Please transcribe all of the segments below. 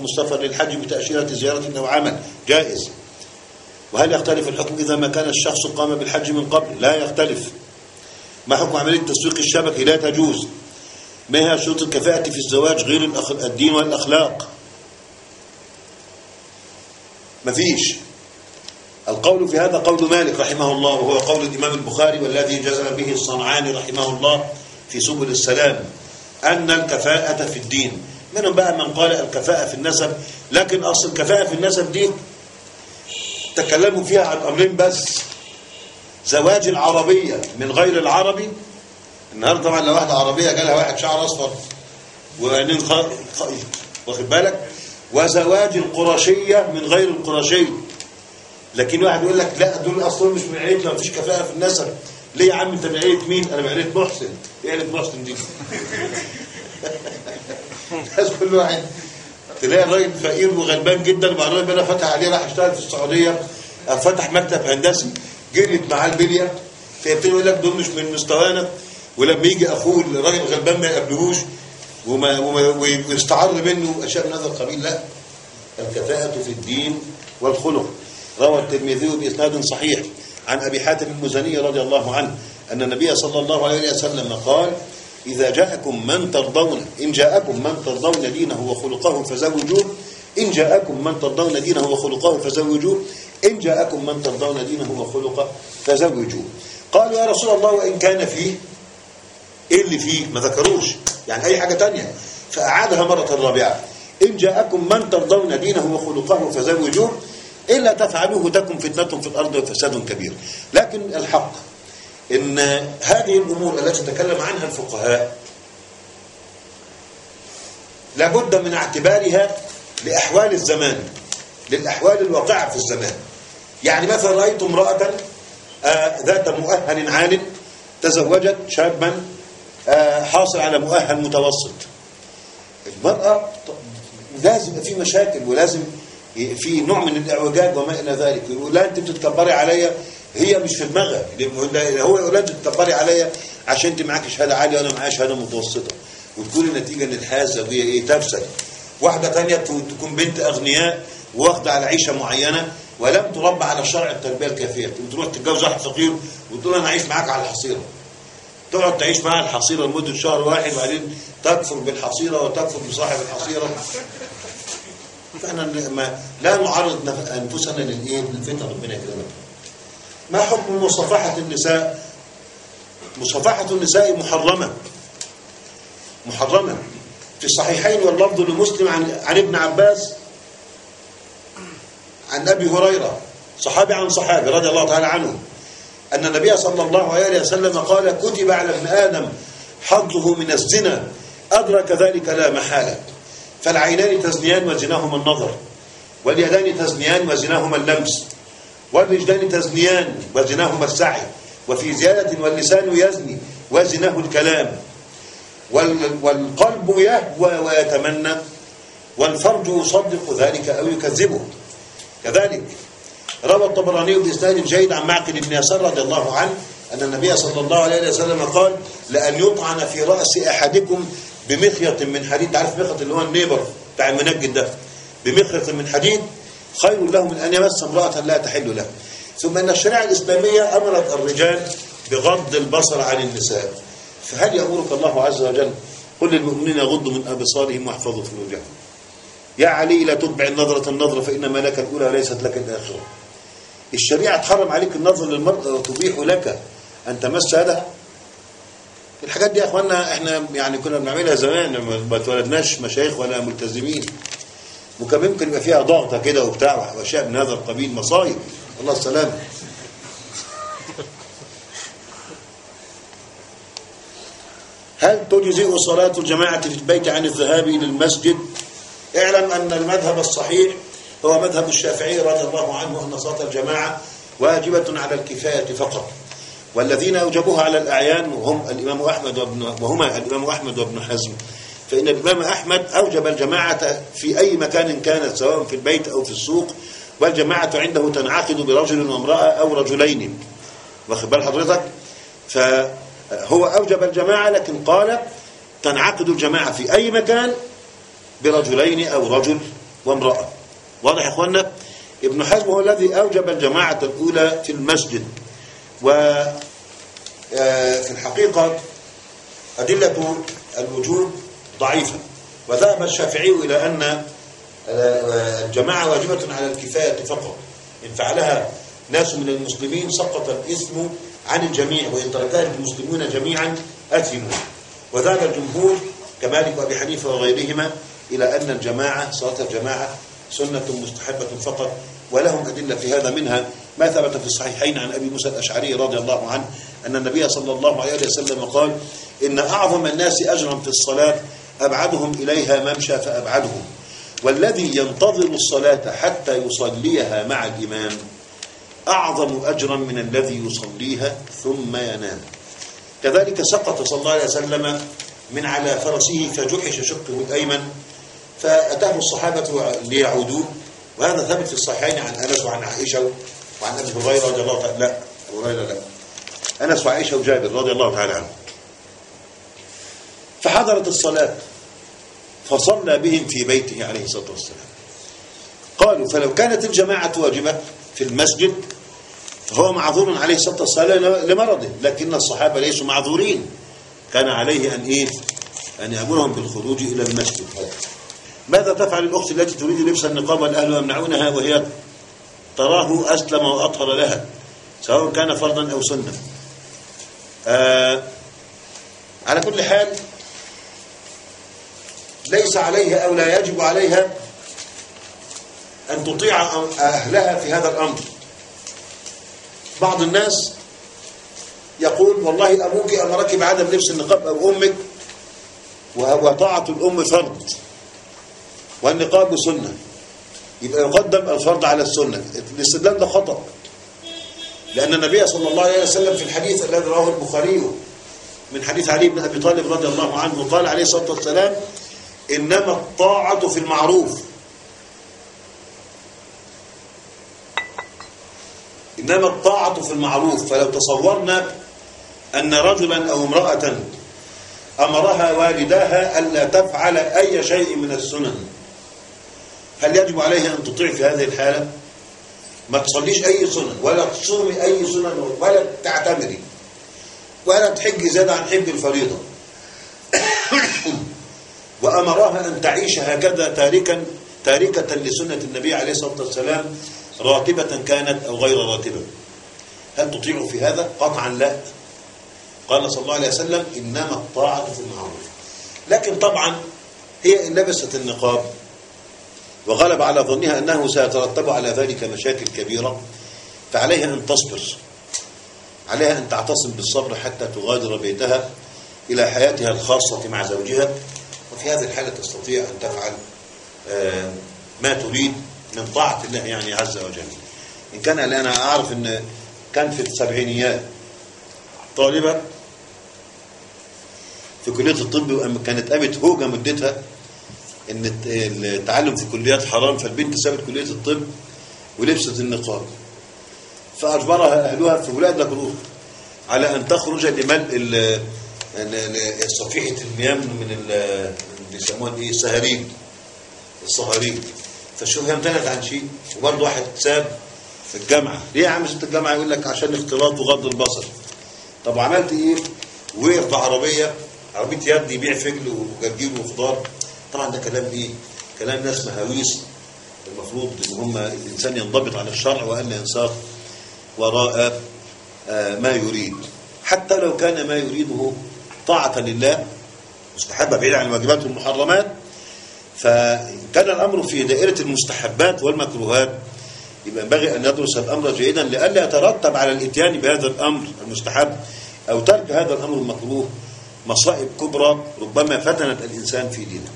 السفر للحج بتأشيرة زيارة أو عمل جائز وهل يختلف الحكم إذا ما كان الشخص قام بالحج من قبل لا يختلف ما حكم عملية التسويق الشبكي لا تجوز ما هي شروط الكفاءة في الزواج غير الدين والأخلاق مفيش القول في هذا قول مالك رحمه الله وهو قول الإمام البخاري والذي جزم به الصنعاني رحمه الله في سبل السلام أن الكفاءة في الدين منهم بقى من قال الكفاءة في النسب لكن أصل الكفاءة في النسب دي تكلموا فيها عن أمرين بس زواج العربية من غير العربي النهارده طبعا لو واحدة عربية جالها واحد شعر أصفر وعينين خ... واخد بالك وزواج القرشية من غير القرشي لكن واحد يقول لك لا دول اصلا مش من عيلتنا مفيش كفاءه في النسب ليه يا عم انت من عيله مين انا من عيله محسن ايه عيله محسن دي الناس كل واحد تلاقي الراجل فقير وغلبان جدا وبعدين ربنا فتح عليه راح اشتغل في السعوديه فتح مكتب هندسي جريت معاه البليه فيبتدي يقول لك دول مش من مستوانا ولما يجي اخوه الراجل الغلبان ما يقابلهوش وما, وما ويستعر منه اشياء من هذا القبيل لا الكفاءه في الدين والخلق روى الترمذي بإسناد صحيح عن أبي حاتم المزني رضي الله عنه أن النبي صلى الله عليه وسلم قال إذا جاءكم من ترضون إن جاءكم من ترضون دينه وخلقه فزوجوه إن جاءكم من ترضون دينه وخلقه فزوجوه إن جاءكم من ترضون دينه وخلقه فزوجوه قالوا يا رسول الله وإن كان فيه إيه اللي فيه ما ذكروش يعني أي حاجة تانية فأعادها مرة رابعة إن جاءكم من ترضون دينه وخلقه فزوجوه إلا تفعلوه تكن فتنة في الأرض وفساد كبير لكن الحق إن هذه الأمور التي تكلم عنها الفقهاء لابد من اعتبارها لأحوال الزمان للأحوال الواقعة في الزمان يعني مثلا رأيت امرأة آه ذات مؤهل عال تزوجت شابا آه حاصل على مؤهل متوسط المرأة لازم في مشاكل ولازم في نوع من الاعوجاج وما الى ذلك يقول لا انت بتتكبري عليا هي مش في دماغها هو يقول انت بتتكبري عليا عشان انت معاك شهاده عاليه وانا معايا شهاده متوسطه وتكون النتيجه ان الحاسه دي ايه تفسد واحده ثانيه تكون بنت اغنياء واخده على عيشه معينه ولم تربى على شرع التربيه الكافيه تروح تتجوز واحد فقير وتقول انا عايش معاك على الحصيره تقعد تعيش معاه الحصيره لمده شهر واحد وبعدين تكفر بالحصيره وتكفر بصاحب الحصيره فاحنا ما لا نعرض انفسنا للايه للفتن ربنا يكرمنا ما حكم مصافحه النساء مصافحه النساء محرمه محرمه في الصحيحين واللفظ لمسلم عن عن ابن عباس عن ابي هريره صحابي عن صحابي رضي الله تعالى عنه ان النبي صلى الله عليه وسلم قال كتب على ابن ادم حظه من الزنا ادرك ذلك لا محاله فالعينان تزنيان وزناهما النظر واليدان تزنيان وزناهما اللمس والرجلان تزنيان وزناهما السعي وفي زيادة واللسان يزني وزناه الكلام والقلب يهوى ويتمنى والفرج يصدق ذلك أو يكذبه كذلك روى الطبراني بإسناد جيد عن معقل بن يسار رضي الله عنه أن النبي صلى الله عليه وسلم قال لأن يطعن في رأس أحدكم بمخيط من حديد تعرف مخيط اللي هو النيبر بتاع المنجد ده بمخيط من حديد خير له من أن يمس امرأة لا تحل له ثم أن الشريعة الإسلامية أمرت الرجال بغض البصر عن النساء فهل يأمرك الله عز وجل قل للمؤمنين يغضوا من أبصارهم واحفظوا فروجهم يا علي لا تتبع النظرة النظرة فإنما لك الأولى ليست لك الآخرة الشريعة تحرم عليك النظر للمرأة وتبيح لك أن تمس هذا الحاجات دي يا اخوانا احنا يعني كنا بنعملها زمان لما ما اتولدناش مشايخ ولا ملتزمين وكان ممكن يبقى فيها ضغطه كده وبتاع واشياء من هذا القبيل مصايب الله السلامه هل تجزئ صلاة الجماعة في البيت عن الذهاب إلى المسجد اعلم أن المذهب الصحيح هو مذهب الشافعي رضي الله عنه أن صلاة الجماعة واجبة على الكفاية فقط والذين أوجبوها على الأعيان وهم الإمام أحمد وابن وهما الإمام أحمد وابن حزم فإن الإمام أحمد أوجب الجماعة في أي مكان كانت سواء في البيت أو في السوق والجماعة عنده تنعقد برجل وامرأة أو رجلين واخد بال حضرتك فهو أوجب الجماعة لكن قال تنعقد الجماعة في أي مكان برجلين أو رجل وامرأة واضح يا اخوانا ابن حزم هو الذي أوجب الجماعة الأولى في المسجد و آه، في الحقيقة أدلة الوجوب ضعيفة وذهب الشافعي إلى أن آه، الجماعة واجبة على الكفاية فقط إن فعلها ناس من المسلمين سقط الإثم عن الجميع وإن تركها المسلمون جميعا أثموا وذهب الجمهور كمالك وأبي حنيفة وغيرهما إلى أن الجماعة صلاة الجماعة سنة مستحبة فقط ولهم أدلة في هذا منها ما ثبت في الصحيحين عن أبي موسى الأشعري رضي الله عنه أن النبي صلى الله عليه وسلم قال إن أعظم الناس أجرا في الصلاة أبعدهم إليها ممشى فأبعدهم والذي ينتظر الصلاة حتى يصليها مع الإمام أعظم أجرا من الذي يصليها ثم ينام كذلك سقط صلى الله عليه وسلم من على فرسه فجحش شقه الأيمن فأتاه الصحابة ليعودوه وهذا ثابت في الصحيحين عن أنس وعن عائشة وعن أبي هريرة رضي الله تعالى لا أبو هريرة لا أنس وعائشة وجابر رضي الله تعالى عنهم فحضرت الصلاة فصلى بهم في بيته عليه الصلاة والسلام قالوا فلو كانت الجماعة واجبة في المسجد فهو معذور عليه الصلاة والسلام لمرضه لكن الصحابة ليسوا معذورين كان عليه أن إيه أن يأمرهم بالخروج إلى المسجد ماذا تفعل الأخت التي تريد لبس النقاب والأهل يمنعونها وهي تراه أسلم وأطهر لها سواء كان فرضا أو سنة آه على كل حال ليس عليها أو لا يجب عليها أن تطيع أهلها في هذا الأمر بعض الناس يقول والله أبوك أمرك بعدم لبس النقاب أو أمك وطاعة الأم فرض والنقاب سنة يبقى يقدم الفرض على السنة الاستدلال ده خطأ لأن النبي صلى الله عليه وسلم في الحديث الذي رواه البخاري من حديث علي بن أبي طالب رضي الله عنه قال عليه الصلاة والسلام إنما الطاعة في المعروف إنما الطاعة في المعروف فلو تصورنا أن رجلا أو امرأة أمرها والداها ألا تفعل أي شيء من السنن هل يجب عليها أن تطيع في هذه الحالة ما تصليش أي سنن ولا تصومي أي سنن ولا تعتمري ولا تحجي زاد عن حج الفريضة وأمرها أن تعيش هكذا تاركا تاركة لسنة النبي عليه الصلاة والسلام راتبة كانت أو غير راتبة هل تطيع في هذا؟ قطعا لا قال صلى الله عليه وسلم إنما الطاعة في المعروف لكن طبعا هي إن لبست النقاب وغلب على ظنها أنه سيترتب على ذلك مشاكل كبيرة فعليها أن تصبر عليها أن تعتصم بالصبر حتى تغادر بيتها إلى حياتها الخاصة مع زوجها وفي هذه الحالة تستطيع أن تفعل آه، ما تريد من طاعة الله يعني عز وجل إن كان أنا أعرف أن كان في السبعينيات طالبة في كلية الطب كانت قامت هوجة مدتها ان التعلم في كليات حرام فالبنت سابت كلية الطب ولبست النقاب فأجبرها أهلها في ولاد لكروه على أن تخرج لملء صفيحة المياه من اللي يسموها ايه السهريج الصهاريج فشوف هي امتنت عن شيء وبرضه واحد ساب في الجامعة ليه يا عم سبت الجامعة يقول لك عشان اختلاط وغض البصر طب عملت ايه وقف بعربية عربية يد يبيع فجل وجرجير وخضار طبعا ده كلام ايه كلام ناس مهاويس المفروض ان هم الانسان ينضبط على الشرع والا ينساق وراء آه، ما يريد حتى لو كان ما يريده طاعة لله مستحبة بعيد عن الواجبات والمحرمات فكان الأمر في دائرة المستحبات والمكروهات يبقى ينبغي أن يدرس الأمر جيدا لئلا يترتب على الإتيان بهذا الأمر المستحب أو ترك هذا الأمر المكروه مصائب كبرى ربما فتنت الإنسان في دينه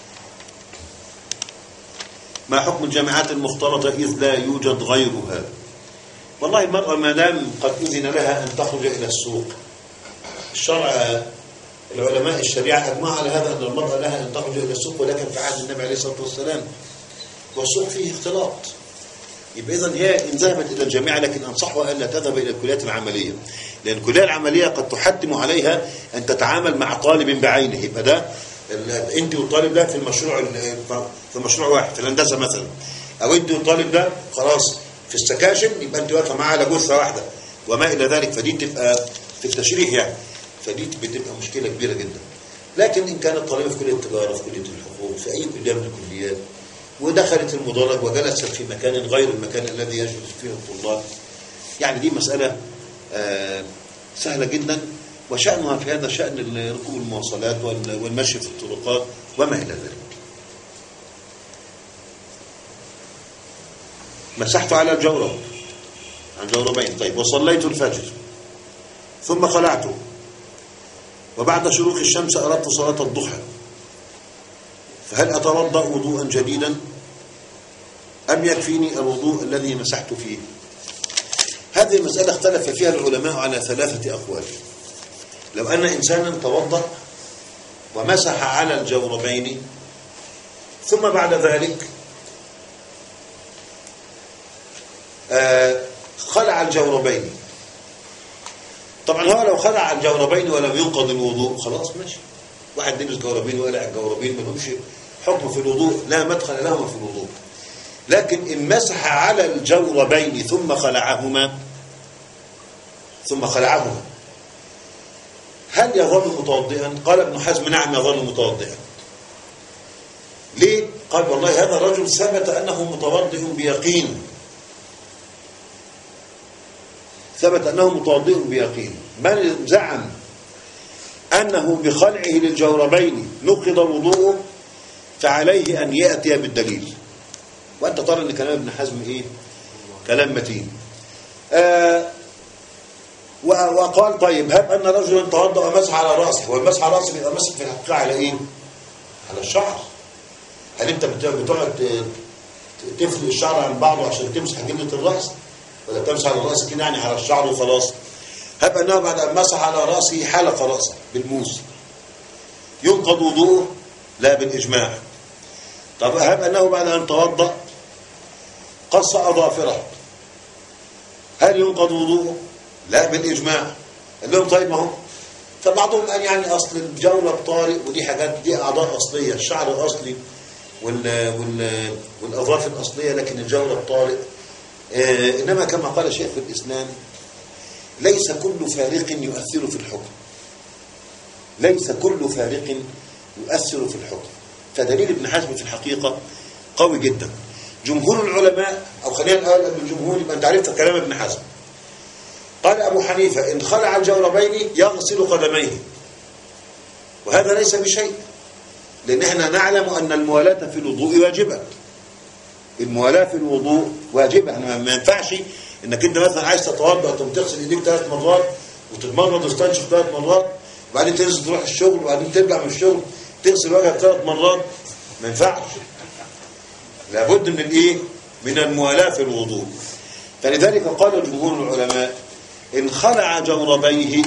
ما حكم الجامعات المختلطة إذ لا يوجد غيرها والله المرأة ما دام قد أذن لها أن تخرج إلى السوق الشرع العلماء الشريعة أجمعوا على هذا أن المرأة لها أن تخرج إلى السوق ولكن في عهد النبي عليه الصلاة والسلام والسوق فيه اختلاط يبقى إذن هي إن ذهبت إلى الجامعة لكن أنصحها ألا تذهب إلى الكليات العملية لأن الكلية العملية قد تحتم عليها أن تتعامل مع طالب بعينه يبقى ده ال- انت والطالب ده في المشروع ال- في مشروع واحد في الهندسه مثلا او انت والطالب ده خلاص في السكاشن يبقى انت واقفه معاه على جثه واحده وما الى ذلك فدي تبقى في التشريح يعني فدي بتبقى مشكله كبيره جدا لكن ان كانت طالبه في كليه التجاره في كليه الحقوق في اي كليه من الكليات ودخلت المدرج وجلست في مكان غير المكان الذي يجلس فيه الطلاب يعني دي مساله آه، سهله جدا وشانها في هذا شان ركوب المواصلات وال- والمشي في الطرقات وما الى ذلك مسحت على الجورب عن جوربين طيب وصليت الفجر ثم خلعت وبعد شروق الشمس أردت صلاة الضحى فهل أتوضأ وضوءا جديدا أم يكفيني الوضوء الذي مسحت فيه هذه المسألة اختلف فيها العلماء على ثلاثة أقوال لو أن إنسانا توضأ ومسح على الجوربين ثم بعد ذلك آه، خلع الجوربين طبعا هو لو خلع الجوربين ولم ينقض الوضوء خلاص ماشي واحد لبس جوربين وقلع الجوربين ما لهمش حكم في الوضوء لا مدخل لهما في الوضوء لكن إن مسح على الجوربين ثم خلعهما ثم خلعهما هل يظل متوضئا قال ابن حزم نعم يظل متوضئا ليه قال والله هذا الرجل ثبت أنه متوضئ بيقين ثبت أنه متوضئ بيقين من زعم أنه بخلعه للجوربين نقض وضوءه فعليه أن يأتي بالدليل وأنت ترى أن كلام ابن حزم إيه كلام متين آه و- وقال طيب هب أن رجلا توضأ ومسح على رأسه والمسح على رأسه يبقى مسح في الحقيقة على إيه على الشعر هل أنت بت- بتقعد ت- تفرد الشعر عن بعضه عشان تمسح جلدة الرأس ولا تمسح على الرأس كده يعني على الشعر وخلاص هب أنه بعد أن مسح على رأسه حلق رأسه بالموس ينقض وضوءه لا بالإجماع طب هب أنه بعد أن توضأ قص أظافره هل ينقض وضوءه لا بالإجماع قال لهم طيب ما هو فبعضهم قال يعني أصل الجولة طارئ ودي حاجات دي أعضاء أصلية الشعر أصلي وال وال والأظافر أصلية لكن الجولة الطارئ آه إنما كما قال شيخ الإسلام ليس كل فارق يؤثر في الحكم ليس كل فارق يؤثر في الحكم فدليل ابن حزم في الحقيقة قوي جدا جمهور العلماء أو خلينا نقول قبل الجمهور يبقى أنت عرفت كلام ابن حزم قال أبو حنيفة إن خلع الجوربين يغسل قدميه وهذا ليس بشيء لأن احنا نعلم أن الموالاة في الوضوء واجبة الموالاة في الوضوء واجبة احنا ما ينفعش انك انت مثلا عايز تتوضا تقوم تغسل ايديك ثلاث مرات وتتمرض وتستنشق ثلاث مرات وبعدين تنزل تروح الشغل وبعدين ترجع من الشغل تغسل وجهك ثلاث مرات ما ينفعش لابد من الايه من الموالاه في الوضوء فلذلك قال جمهور العلماء ان خلع جوربيه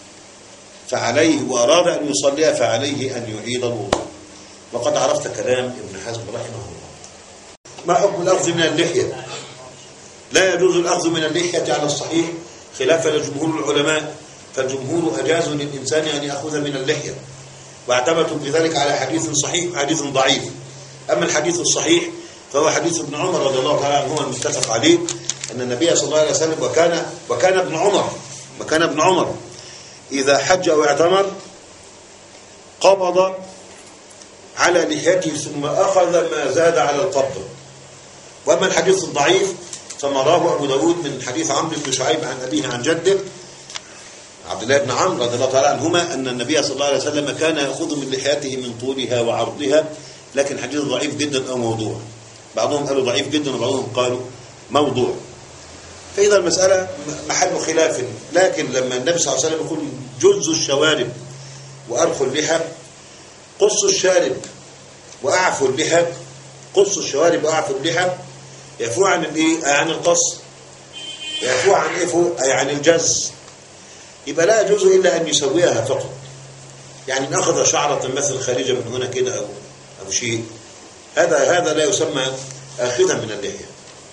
فعليه واراد ان يصليها فعليه ان يعيد الوضوء وقد عرفت كلام ابن حزم رحمه الله ما حكم الاخذ من اللحيه لا يجوز الأخذ من اللحية على الصحيح خلافا لجمهور العلماء فالجمهور أجازوا للإنسان أن يأخذ من اللحية واعتمدوا بذلك على حديث صحيح حديث ضعيف أما الحديث الصحيح فهو حديث ابن عمر رضي الله تعالى عنهما المتفق عليه أن النبي صلى الله عليه وسلم وكان وكان ابن عمر وكان ابن عمر إذا حج أو اعتمر قبض على لحيته ثم أخذ ما زاد على القبض وأما الحديث الضعيف فما رواه أبو داود من حديث عمرو بن شعيب عن أبيه عن جده عبد الله بن عمرو رضي الله تعالى عنهما أن النبي صلى الله عليه وسلم كان يأخذ من لحيته من طولها وعرضها لكن حديث ضعيف جدا أو موضوع بعضهم قالوا ضعيف جدا وبعضهم قالوا موضوع فإذا المسألة محل خلاف لكن لما النبي صلى الله عليه وسلم يقول جزوا الشوارب وأرخوا اللحى قصوا الشارب وأعفوا اللحى قصوا الشوارب وأعفوا اللحى يعفو عن الايه عن القص يعفو عن ايه اي عن الجز يبقى لا يجوز الا ان يسويها فقط يعني ان اخذ شعره مثل خارجه من هنا كده او او شيء هذا هذا لا يسمى اخذا من اللحيه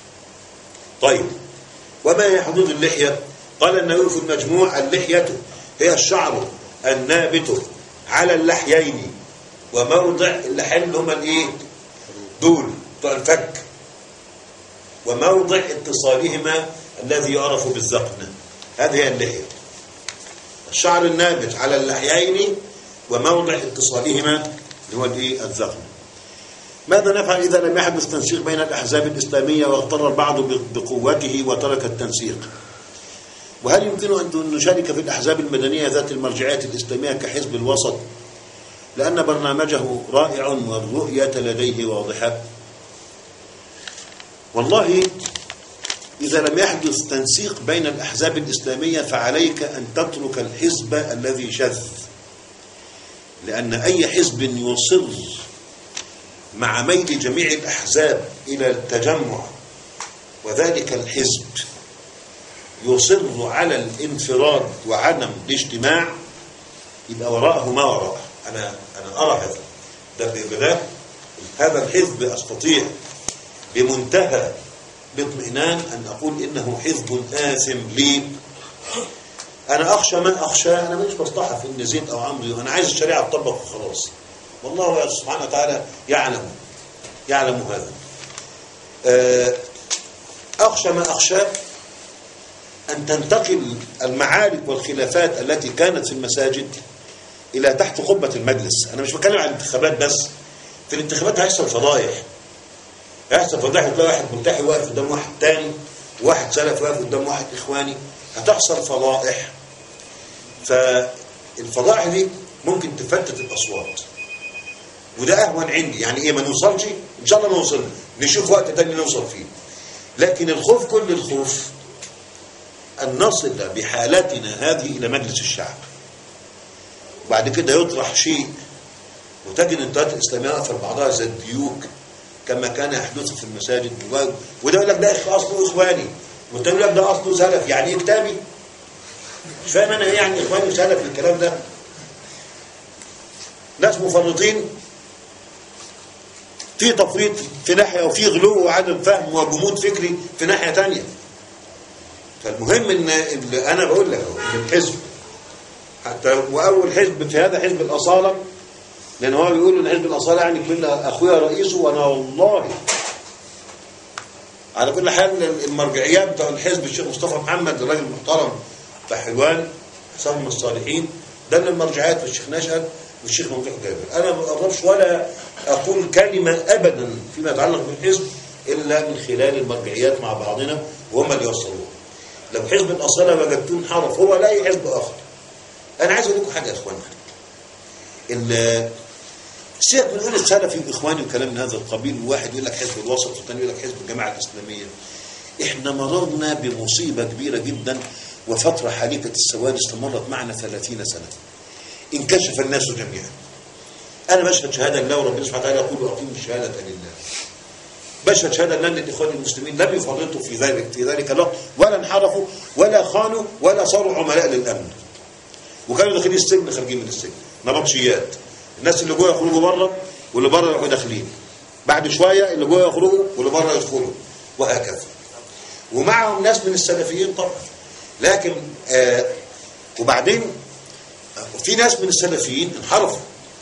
طيب وما هي حدود اللحيه قال النووي في المجموع اللحيه هي الشعر النابت على اللحيين وموضع اللي حل هم الايه دول بتوع الفك وموضع اتصالهما الذي يعرف بالذقن هذه هي اللحية الشعر النابت على اللحيين وموضع اتصالهما اللي هو الايه الذقن ماذا نفعل إذا لم يحدث تنسيق بين الأحزاب الإسلامية واغتر البعض بقوته وترك التنسيق وهل يمكن أن نشارك في الأحزاب المدنية ذات المرجعية الإسلامية كحزب الوسط لأن برنامجه رائع والرؤية لديه واضحة والله إذا لم يحدث تنسيق بين الأحزاب الإسلامية فعليك أن تترك الحزب الذي شذ لأن أي حزب يصر مع ميل جميع الأحزاب إلى التجمع وذلك الحزب يصر على الانفراد وعدم الاجتماع يبقى وراءه ما وراءه أنا أنا أرى هذا ده بده هذا الحزب أستطيع بمنتهى الاطمئنان أن أقول إنه حزب آثم لي أنا أخشى ما أخشى أنا مش مصلحة في إن زيد أو عمرو أنا عايز الشريعة تطبق وخلاص والله سبحانه وتعالى يعلم يعلم هذا أخشى ما أخشى أن تنتقل المعارك والخلافات التي كانت في المساجد إلى تحت قبة المجلس أنا مش بتكلم عن الانتخابات بس في الانتخابات هيحصل فضايح هيحصل فضايح تلاقي واحد ملتحي واقف قدام واحد تاني واحد سلف واقف قدام واحد إخواني هتحصل فضائح فالفضائح دي ممكن تفتت الأصوات وده أهون عندي يعني إيه ما نوصلش إن شاء الله نوصل نشوف وقت تاني نوصل فيه لكن الخوف كل الخوف أن نصل بحالتنا هذه إلى مجلس الشعب وبعد كده يطرح شيء وتجد الانتهاءات الإسلامية أقفل بعضها زي الديوك كما كان يحدث في المساجد وده يقول لك ده أصله إخواني والتاني يقول لك ده أصله سلف يعني إيه كتابي مش فاهم أنا إيه يعني إخواني وسلف الكلام ده ناس مفرطين في تفريط في ناحية وفي غلو وعدم فهم وجمود فكري في ناحية تانية فالمهم ان اللي انا بقول لك ان الحزب حتى واول حزب في هذا حزب الاصاله لان هو بيقول ان حزب الاصاله يعني كل اخويا رئيسه وانا والله على كل حال المرجعيات بتاع الحزب الشيخ مصطفى محمد الراجل المحترم بتاع حلوان حساب من الصالحين ده من المرجعيات والشيخ نشأت والشيخ ممدوح جابر انا ما اقربش ولا اقول كلمه ابدا فيما يتعلق بالحزب الا من خلال المرجعيات مع بعضنا وهم اللي يوصلوها لو حزب الأصالة وجدتون حرف هو لا أي حزب آخر أنا عايز أقول لكم حاجة يا إخوانا السياق بنقول السلفي وإخواني وكلام من هذا القبيل واحد يقول لك حزب الوسط والثاني يقول لك حزب الجماعة الإسلامية إحنا مررنا بمصيبة كبيرة جدا وفترة حالكة السواد استمرت معنا 30 سنة انكشف الناس جميعا أنا بشهد شهادة الله وربنا سبحانه وتعالى يقول وأقيموا الشهادة لله بشهد شهادة لأن الإخوان المسلمين لم يفرطوا في ذلك في ذلك الوقت ولا انحرفوا ولا خانوا ولا صاروا عملاء للأمن وكانوا داخلين السجن خارجين من السجن نبطشيات الناس اللي جوه يخرجوا بره واللي بره يروحوا داخلين بعد شوية اللي جوه يخرجوا واللي بره يدخلوا وهكذا ومعهم ناس من السلفيين طبعا لكن آه وبعدين في ناس من السلفيين انحرفوا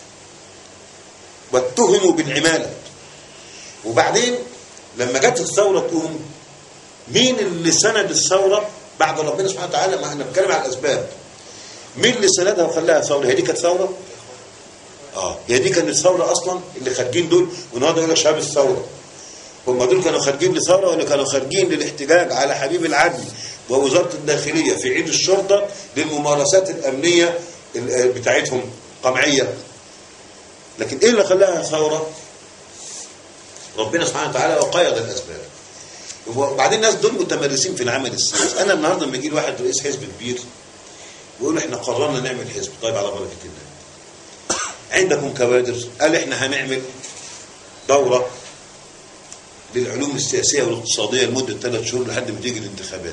واتهموا بالعماله وبعدين لما جت الثورة تقوم مين اللي سند الثورة بعد ربنا سبحانه وتعالى ما احنا بنتكلم على الأسباب مين اللي سندها وخلاها ثورة هي دي كانت ثورة اه هي دي كانت ثورة أصلا اللي خارجين دول والنهارده يقول لك شباب الثورة هم دول كانوا خارجين لثورة ولا كانوا خارجين للاحتجاج على حبيب العدل ووزارة الداخلية في عيد الشرطة للممارسات الأمنية بتاعتهم قمعية لكن ايه اللي خلاها ثورة ربنا سبحانه وتعالى وقيض الاسباب وبعدين الناس دول متمرسين في العمل السياسي انا النهارده لما يجي لي واحد رئيس حزب كبير ويقول احنا قررنا نعمل حزب طيب على بركه الله عندكم كوادر قال احنا هنعمل دوره للعلوم السياسيه والاقتصاديه لمده ثلاث شهور لحد ما تيجي الانتخابات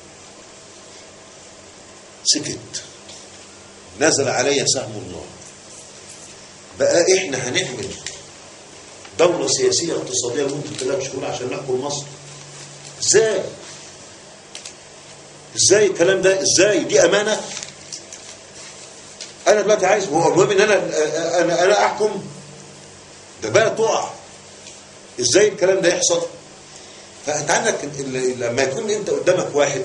سكت نزل علي سهم الله بقى احنا هنعمل دورة سياسية اقتصادية لمدة ثلاث شهور عشان نحكم مصر ازاي ازاي الكلام ده ازاي دي امانة انا دلوقتي عايز هو المهم ان انا انا انا احكم ده بقى تقع ازاي الكلام ده يحصل فانت عندك ال- ال- لما يكون انت قدامك واحد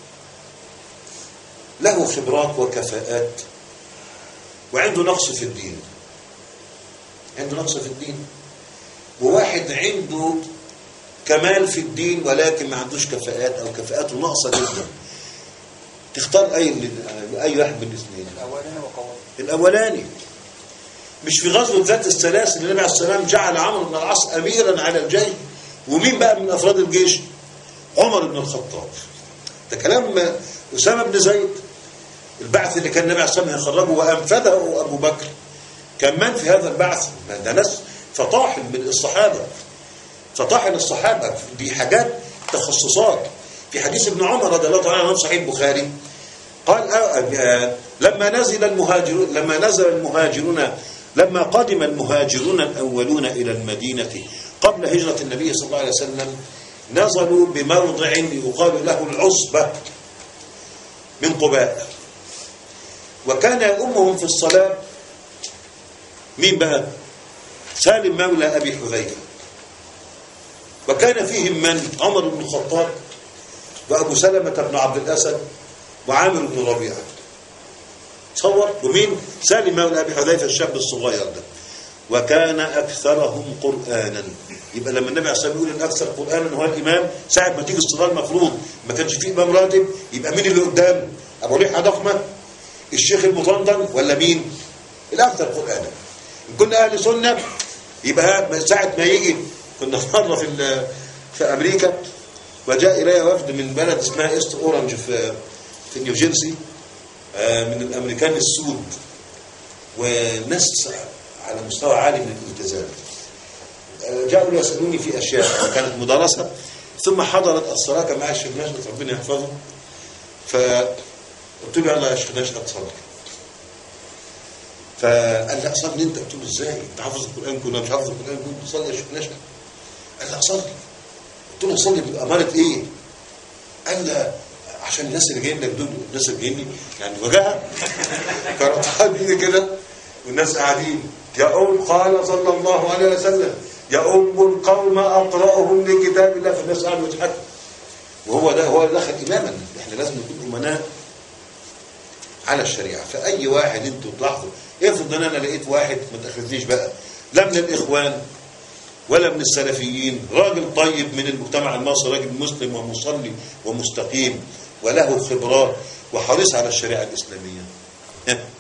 له خبرات وكفاءات وعنده نقص في الدين عنده نقص في الدين وواحد عنده كمال في الدين ولكن ما عندوش كفاءات او كفاءاته ناقصه جدا تختار اي من- اي واحد من الاثنين الأولين وقوام الاولاني مش في غزوه ذات السلاسل النبي عليه السلام جعل عمرو بن العاص اميرا على الجيش ومين بقى من افراد الجيش عمر بن الخطاب ده كلام اسامه بن زيد البعث اللي كان النبي عليه السلام يخرجه وانفذه ابو بكر كان من في هذا البعث ما ده ناس فطاحل من الصحابه فطاحل الصحابه دي حاجات تخصصات في حديث ابن عمر رضي الله تعالى عنه في صحيح البخاري قال آه، آه، لما نزل المهاجرون لما نزل المهاجرون لما قدم المهاجرون الأولون إلى المدينة قبل هجرة النبي صلى الله عليه وسلم نزلوا بموضع يقال له العصبة من قباء وكان يؤمهم في الصلاة مين بقى سالم مولى أبي حذيفة وكان فيهم من عمر بن الخطاب وأبو سلمة بن عبد الأسد وعامر بن ربيعة تصور ومين سالم مولى أبي حذيفة الشاب الصغير ده وكان أكثرهم قرآنا يبقى لما النبي عليه الصلاة والسلام يقول الأكثر قرآنا هو الإمام ساعة ما تيجي الصلاة المفروض ما كانش فيه إمام راتب يبقى مين اللي قدام أبو لحية ضخمة الشيخ المطندن ولا مين الأكثر قرآنا إن كنا أهل سنة يبقى ساعة ما يجي كنا مرة في ال- في أمريكا وجاء إلي وفد من بلد اسمها إيست أورنج في في نيوجيرسي آه، من الأمريكان السود وناس على مستوى عالي من الالتزام آه، جاءوا يسألوني في أشياء كانت مدرسة ثم حضرت الصلاة كان معي الشيخ نشأت ربنا يحفظه فقلت له يلا يا شيخ نشأت صلي فقال لي صلي انت قلت له ازاي انت حافظ القران كله مش حافظ القران كله صلي يا شيخ نشأت قال لي صلي قلت له صلي بأمارة ايه قال لي عشان الناس اللي جايين لك دول الناس اللي جايين لي يعني وجهها كانوا قاعدين كده والناس قاعدين يا أم قال صلى الله عليه وسلم يا أم القوم أقرأهم لكتاب الله فالناس قاعدوا يضحكوا وهو ده هو اللي دخل إماما احنا لازم نكون أمناء على الشريعة فأي واحد انتوا تلاحظوا افرض ان انا لقيت واحد ما تاخذنيش بقى لا من الإخوان ولا من السلفيين راجل طيب من المجتمع المصري راجل مسلم ومصلي ومستقيم وله خبرات وحريص على الشريعة الإسلامية ها